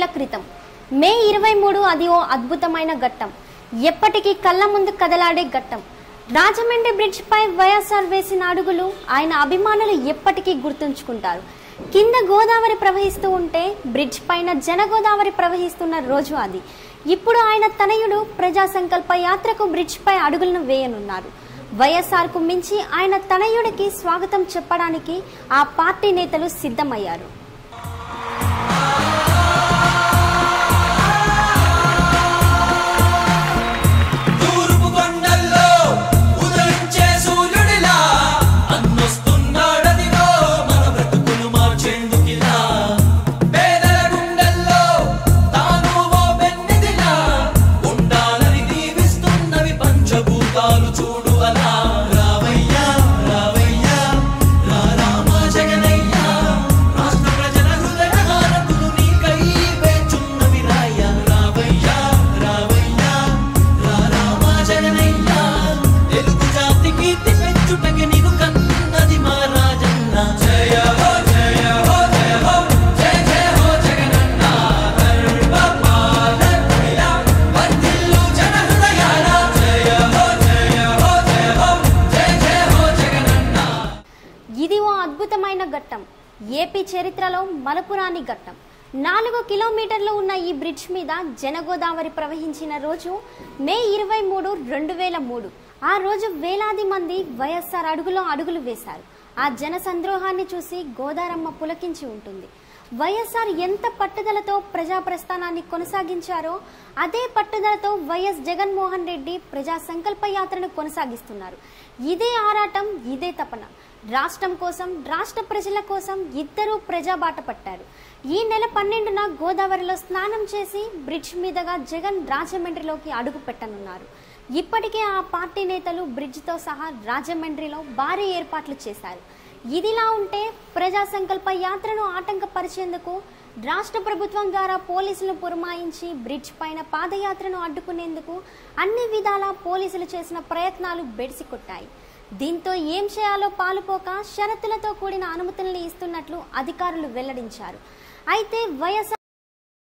క్రితం మే ఇరవై మూడు అది ఓ అద్భుతమైన ఘట్టం ఎప్పటికీ కళ్ళ ముందు కదలాడే ఘట్టం రాజమండ్రి బ్రిడ్జ్ పై వైఎస్ఆర్ వేసిన అడుగులు ఆయన అభిమానులు ఎప్పటికీ గుర్తుంచుకుంటారు కింద గోదావరి ప్రవహిస్తూ ఉంటే బ్రిడ్జ్ పైన జనగోదావరి ప్రవహిస్తున్న రోజు అది ఇప్పుడు ఆయన తనయుడు ప్రజా సంకల్ప యాత్రకు బ్రిడ్జ్ పై అడుగులను వేయనున్నారు వైఎస్ఆర్ కు మించి ఆయన తనయుడికి స్వాగతం చెప్పడానికి ఆ పార్టీ నేతలు సిద్ధమయ్యారు తూర్పు కొండల్లో ఉదయించే సూర్యుడిలా అన్నొస్తున్నాడదిగో మన బ్రతుకులు మార్చేందుకిలా పేదల గుండెల్లో తాను ఓ పెన్నిదిలా ఉండాలని దీవిస్తున్నవి పంచభూతాలు చూడు అలా రావయ్యా రావయ్యా రా రామ జగనయ్యా రాష్ట్ర ప్రజల హృదయ హారతులు నీకై వేచున్నవి రాయ్యా రావయ్యా రావయ్యా రా రామ జగనయ్యా తెలుగు జాతి కీర్తి పెంచుటకి నీకు కన్నది మా రాజన్న జయ హో జయ హో జయ హో జయ జయ హో జగనన్న గర్వపాలకుడిలా వర్ధిల్లు జన హృదయాల జయ హో జయ హో జయ హో జయ జయ హో జగనన్న ఇది ఓ అద్భుతమైన ఘట్టం ఏపీ చరిత్రలో మలపురాని ఘట్టం నాలుగు కిలోమీటర్లు ఉన్న ఈ బ్రిడ్జ్ మీద జనగోదావరి ప్రవహించిన రోజు మే ఇరవై మూడు రెండు వేల మూడు ఆ రోజు వేలాది మంది వైఎస్ఆర్ అడుగులో అడుగులు వేశారు ఆ జన సంద్రోహాన్ని చూసి గోదారమ్మ పులకించి ఉంటుంది వైఎస్ఆర్ ఎంత పట్టుదలతో ప్రజా ప్రస్థానాన్ని కొనసాగించారో అదే పట్టుదలతో వైఎస్ జగన్మోహన్ రెడ్డి ప్రజా సంకల్ప యాత్రను కొనసాగిస్తున్నారు ఇదే ఆరాటం ఇదే తపన రాష్ట్రం కోసం రాష్ట్ర ప్రజల కోసం ఇద్దరూ ప్రజాబాట పట్టారు ఈ నెల పన్నెండున గోదావరిలో స్నానం చేసి బ్రిడ్జ్ మీదుగా జగన్ రాజమండ్రిలోకి అడుగు పెట్టనున్నారు ఇప్పటికే ఆ పార్టీ నేతలు బ్రిడ్జ్తో సహా రాజమండ్రిలో భారీ ఏర్పాట్లు చేశారు ఇదిలా ఉంటే ప్రజా సంకల్ప యాత్రను ఆటంకపరిచేందుకు రాష్ట్ర ప్రభుత్వం ద్వారా పోలీసులు పురమాయించి బ్రిడ్జ్ పైన పాదయాత్రను అడ్డుకునేందుకు అన్ని విధాలా పోలీసులు చేసిన ప్రయత్నాలు బెడిసికొట్టాయి దీంతో ఏం చేయాలో పాలుపోక షరతులతో కూడిన అనుమతులను ఇస్తున్నట్లు అధికారులు వెల్లడించారు అయితే వైఎస్ఆర్